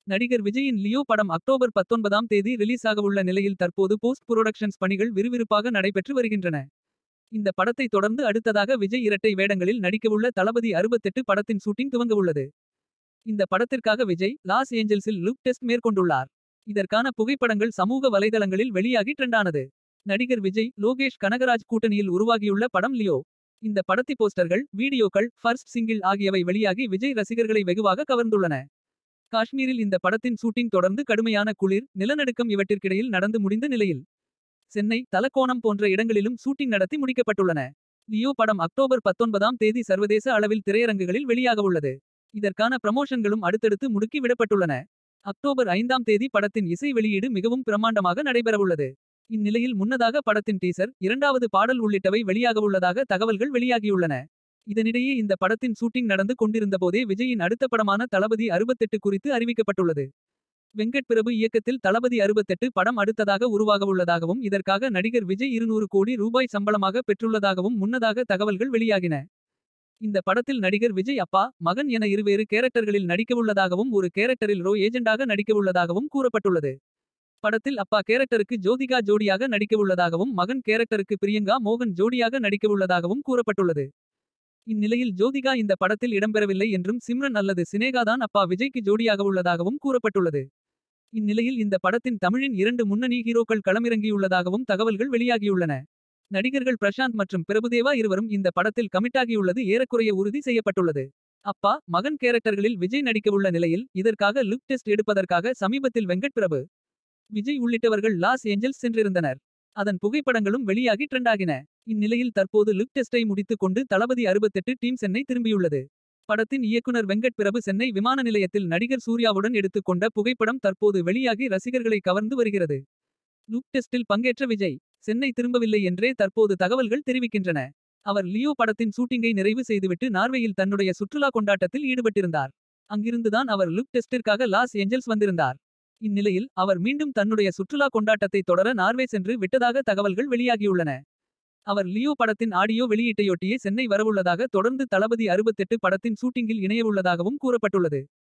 நடிகர் விஜயின் லியோ படம் அக்டோபர் 19ஆம் தேதி ரிலீஸ் ஆகவுள்ள நிலையில் தற்போது போஸ்ட் புரொடக்ஷன்ஸ் பணிகள் விறுவிறுப்பாக நடைபெற்று வருகின்றன. இந்த படத்தை தொடர்ந்து அடுத்ததாக விஜய் இரட்டை வேடங்களில் நடிக்கவுள்ள தளபதி 68 படத்தின் ஷூட்டிங் துவங்கவுள்ளது. இந்த படத்திற்காக விஜய் லாஸ் ஏஞ்சல்ஸில் லுக் டெஸ்ட் மேற்கொண்டுள்ளார். இதற்கான புகைப்படங்கள் சமூக வலைதளங்களில் வெளியாகி ட்ரெண்டானது. நடிகர் விஜய் லோகேஷ் கனகராஜ் கூட்டணியில் உருவாகியுள்ள படம் லியோ. இந்த படத்தி போஸ்டர்கள் வீடியோக்கள் ஃபர்ஸ்ட் சிங்கிள் ஆகியவை வெளியாகி விஜய் ரசிகர்களை வெகுவாக கவர்ந்துள்ளன. காஷ்மீரில் இந்த படத்தின் ஷூட்டிங் தொடர்ந்து கடுமையான குளிர் நிலநடுக்கம் இவற்றிற்கிடையில் நடந்து முடிந்த நிலையில். சென்னை தலக்கோணம் போன்ற இடங்களிலும் ஷூட்டிங் நடத்தி முடிக்கப்பட்டுள்ளன. லியோ படம் அக்டோபர் 19ஆம் தேதி சர்வதேச அளவில் திரையரங்குகளில் வெளியாகவுள்ளது. இதற்கான ப்ரமோஷன்களும் அடுத்தடுத்து முடுக்கி விடப்பட்டுள்ளன. அக்டோபர் 5ஆம் தேதி படத்தின் இசை வெளியீடு மிகவும் பிரமாண்டமாக நடைபெறவுள்ளது. இந்நிலையில் முன்னதாக படத்தின் டீசர் இரண்டாவது பாடல் உள்ளிட்டவை வெளியாகவுள்ளதாக தகவல்கள் வெளியாகியுள்ளன. இதனிடையே இந்த படத்தின் ஷூட்டிங் நடந்து கொண்டிருந்தபோதே விஜயின் அடுத்த படமான தளபதி 68 குறித்து அறிவிக்கப்பட்டுள்ளது. வெங்கட் பிரபு இயக்கத்தில் தளபதி 68 படம் அடுத்ததாக உருவாகவுள்ளதாகவும் இதற்காக நடிகர் விஜய் 200 கோடி ரூபாய் சம்பளமாக பெற்றுள்ளதாகவும் முன்னதாக தகவல்கள் வெளியாகின. இந்த படத்தில் நடிகர் விஜய் அப்பா மகன் என இருவேறு கேரக்டர்களில் நடிக்கவுள்ளதாகவும் ஒரு கேரக்டரில் ரோ ஏஜெண்டாக நடிக்கவுள்ளதாகவும் கூறப்பட்டுள்ளது. படத்தில் அப்பா கேரக்டருக்கு ஜோதிகா ஜோடியாக நடிக்கவுள்ளதாகவும் மகன் கேரக்டருக்கு பிரியங்கா மோகன் ஜோடியாக நடிக்கவுள்ளதாகவும் கூறப்பட்டுள்ளது. இந்நிலையில் ஜோதிகா இந்த படத்தில் இடம்பெறவில்லை என்றும் சிம்ரன் அல்லது சினேகாதான் அப்பா விஜய்க்கு ஜோடியாகவுள்ளதாகவும் கூறப்பட்டுள்ளது. இந்நிலையில் இந்த படத்தின் தமிழின் இரண்டு முன்னணி ஹீரோக்கள் களமிறங்கியுள்ளதாகவும் தகவல்கள் வெளியாகியுள்ளன. நடிகர்கள் பிரசாந்த் மற்றும் பிரபுதேவா இருவரும் இந்த படத்தில் கமிட்டாகியுள்ளது ஏறக்குறைய உறுதி செய்யப்பட்டுள்ளது. அப்பா மகன் கேரக்டர்களில் விஜய் நடிக்கவுள்ள நிலையில் இதற்காக லுக் டெஸ்ட் எடுப்பதற்காக சமீபத்தில் வெங்கட் பிரபு. விஜய் உள்ளிட்டவர்கள் லாஸ் ஏஞ்சல்ஸ் சென்றிருந்தனர். அதன் புகைப்படங்களும் வெளியாகி ட்ரெண்டாகின. இந்நிலையில் தற்போது லுக் டெஸ்டை முடித்துக் கொண்டு தளபதி 68 டீம் சென்னை திரும்பியுள்ளது. படத்தின் இயக்குனர் வெங்கட் பிரபு சென்னை விமான நிலையத்தில் நடிகர் சூர்யாவுடன் எடுத்துக் கொண்ட புகைப்படம் தற்போது வெளியாகி ரசிகர்களை கவர்ந்து வருகிறது. லுக் டெஸ்டில் பங்கேற்ற விஜய் சென்னை திரும்பவில்லை என்றே தற்போது தகவல்கள் தெரிவிக்கின்றன. அவர் லியோ படத்தின் ஷூட்டிங்கை நிறைவு செய்துவிட்டு நார்வேயில் தன்னுடைய சுற்றுலா கொண்டாட்டத்தில் ஈடுபட்டிருந்தார். அங்கிருந்துதான் அவர் லுக் டெஸ்டிற்காக லாஸ் ஏஞ்சல்ஸ் வந்திருந்தார். இந்நிலையில் அவர் மீண்டும் தன்னுடைய சுற்றுலா கொண்டாட்டத்தை தொடர நார்வே சென்று விட்டதாக தகவல்கள் வெளியாகியுள்ளன. அவர் லியோ படத்தின் ஆடியோ வெளியீட்டையொட்டியே சென்னை வரவுள்ளதாக தொடர்ந்து தளபதி 68 படத்தின் ஷூட்டிங்கில் இணையவுள்ளதாகவும் கூறப்பட்டுள்ளது.